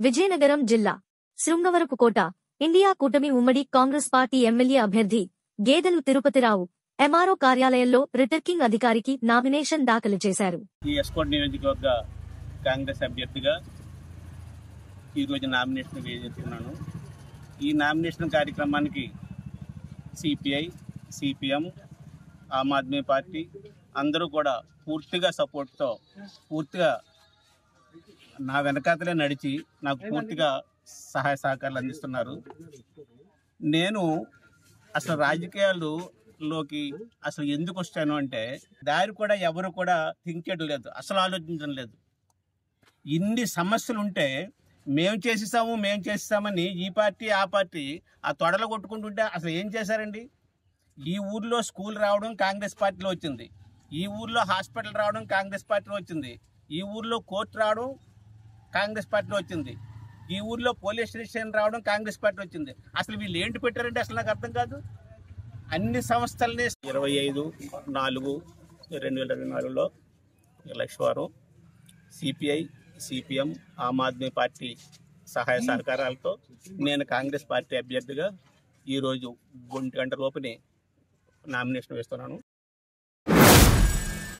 విజయనగరం జిల్లా శృంగవరపు కోట ఇండియా కూటమి ఉమ్మడి కాంగ్రెస్ పార్టీ ఎమ్మెల్యే అభ్యర్థి గేదెలు తిరుపతిరావు ఎంఆర్ఓ కార్యాలయంలో రిటర్కింగ్ అధికారికి నామినేషన్ దాఖలు చేశారు ఈ ఎస్కోట్ నియోజకవర్గ కాంగ్రెస్ అభ్యర్థిగా ఈరోజు నామినేషన్ వేసేస్తున్నాను ఈ నామినేషన్ కార్యక్రమానికి CPI CPM Aam Aadmi party అందరూ కూడా పూర్తిగా సపోర్ట్తో పూర్తిగా నా వెనకాతలే నడిచి నాకు పూర్తిగా సహాయ సహకారాలు అందిస్తున్నారు నేను అసలు రాజకీయాలలోకి అసలు ఎందుకు వచ్చాను అంటే దారి కూడా ఎవరు కూడా థింక్ చేయడం లేదు అసలు ఆలోచించడం లేదు ఇన్ని సమస్యలు ఉంటే మేము చేసేసాము మేము చేసేసామని ఈ పార్టీ ఆ పార్టీ ఆ తొడలు కొట్టుకుంటుంటే అసలు ఏం చేశారండి ఈ ఊర్లో స్కూల్ రావడం కాంగ్రెస్ పార్టీలో వచ్చింది ఈ ఊర్లో హాస్పిటల్ రావడం కాంగ్రెస్ పార్టీలో వచ్చింది ఈ ఊర్లో కోర్టు రావడం కాంగ్రెస్ పార్టీలో వచ్చింది ఈ ఊర్లో పోలీస్ స్టేషన్ రావడం కాంగ్రెస్ పార్టీ వచ్చింది అసలు వీళ్ళు ఏంటి పెట్టారంటే అసలు నాకు అర్థం కాదు అన్ని సంస్థల్ని ఇరవై ఐదు నాలుగు రెండు వేల ఇరవై నాలుగులో లక్షవారం CPI CPM Aam Aadmi party సహాయ సహకారాలతో నేను కాంగ్రెస్ పార్టీ అభ్యర్థిగా ఈరోజు ఒంటి గంట లోపుని నామినేషన్ వేస్తున్నాను